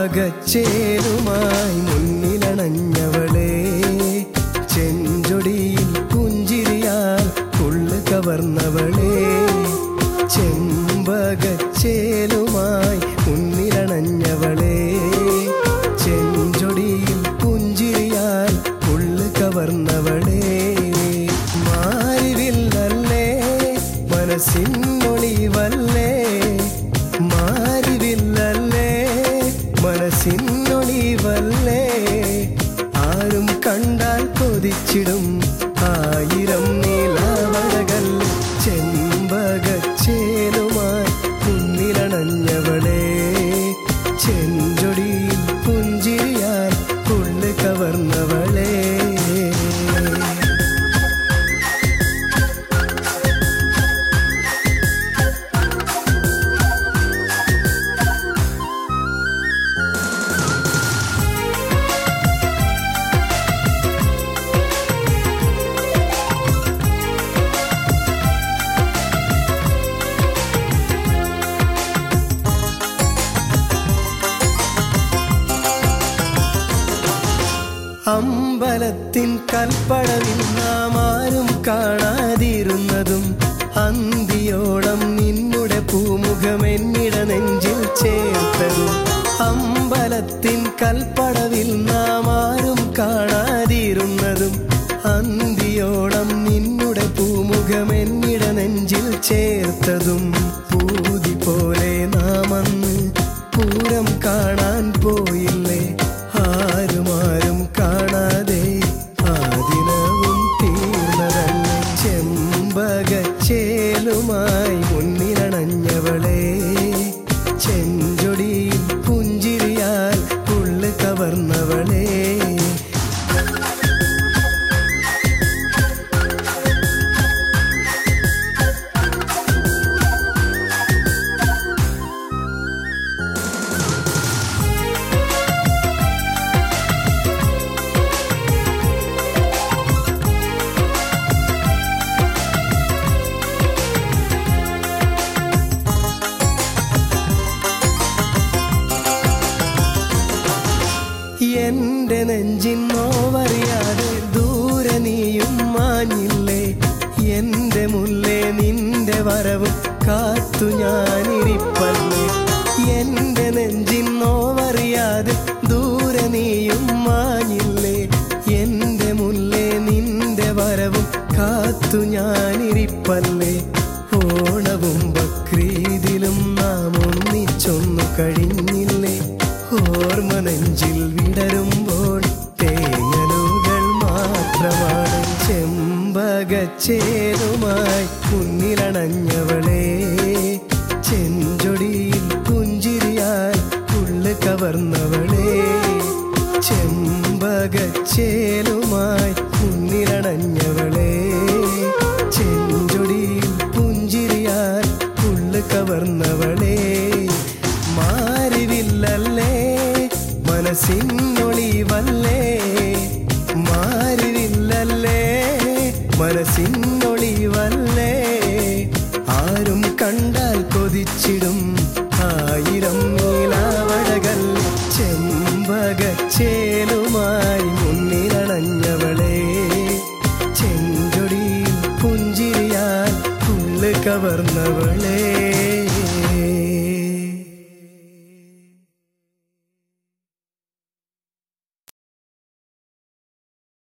ചെമ്പകച്ചേരുമായി മുന്നിലണഞ്ഞവളെ ചെഞ്ചൊടിയിൽ പുഞ്ചിരിയാൽ ഉള്ളു കവർന്നവളെ ചെമ്പകച്ചേലുമായി മുന്നിലണഞ്ഞവളെ ചെഞ്ചൊടിയിൽ പുഞ്ചിരിയാൽ ഉള്ളു കവർന്നവളെ മാറിവില്ലല്ലേ മനസ്സിനൊളിവല്ലേ മാറിവില്ലല്ലേ മനസ്സിനൊളിവല്ലേ ആരും കണ്ടാൽ കൊതിച്ചിടും ആയിരം നീലവഴകൾ ചെമ്പകച്ചേലുമായി മുന്നിലണഞ്ഞവളെ ചെഞ്ചൊടിയിൽ പുഞ്ചിരിയാൽ ഉള്ളു കവർന്നവളേ അമ്പലത്തിൻ കൽപ്പടവിൽ നാം ആരും കാണാതിരുന്നതും അന്തിയോളം നിന്നുടെ പൂമുഖം എന്നിട നെഞ്ചിൽ ചേർത്തതും അമ്പലത്തിൻ കൽപ്പടവിൽ നാം ആരും കാണാതിരുന്നതും അന്തിയോളം നിന്നുടെ പൂമുഖം എന്നിട നെഞ്ചിൽ ചേർത്തതും പൂതി പോലെ നാം അന്ന് പൂരം കാണാൻ പോയില്ലേ ആരും ആരും കാണാതെ ആ ദിനവും തീർന്നതല്ലേ ചെമ്പകച്ചേലുമായി മുന്നിലണഞ്ഞവളെ ചെഞ്ചൊടിയിൽ പുഞ്ചിരിയാൽ ഉള്ളു കവർന്നവളെ എന്റെ നെഞ്ചിൻ നോവറിയാതെ ദൂരെ നീയും മാഞ്ഞില്ലേ എന്റെ മുല്ലേ നിന്റെ വരവും കാത്തു ഞാനിരിപ്പല്ലേ എന്റെ നെഞ്ചിൻ നോവറിയാതെ ദൂരെ നീയും മാഞ്ഞില്ലേ എന്റെ മുല്ലേ നിന്റെ വരവും കാത്തു ഞാനിരിപ്പല്ലേ ഓണവും ബക്രീദിലും നാം ഒന്നിച്ചൊന്നു കഴിഞ്ഞില്ലേ ഓർമ്മ നെഞ്ചിൽ വിടരുമ്പോൾ തേങ്ങലുകൾ മാത്രമാണ് ചെമ്പകച്ചേലുമായി മുന്നിലണഞ്ഞവളെ ചെഞ്ചൊടിയിൽ പുഞ്ചിരിയാൽ ഉള്ളു കവർന്നവളെ ചെമ്പകച്ചേലുമായി മുന്നിലണഞ്ഞവളെ ചെഞ്ചൊടിയിൽ പുഞ്ചിരിയാൽ ഉള്ളു കവർന്നവളെ മാറിവില്ലല്ലേ മനസ്സിനൊളിവല്ലേ മാറിവില്ലല്ലേ മനസ്സിനൊളിവല്ലേ ആരും കണ്ടാൽ കൊതിച്ചിടും ആയിരം നീലാവഴകൾ ചെമ്പകച്ചേലുമായി മുന്നിലണഞ്ഞവളെ ചെഞ്ചൊടിയിൽ പുഞ്ചിരിയാൽ ഉള്ളു കവർന്നവളേ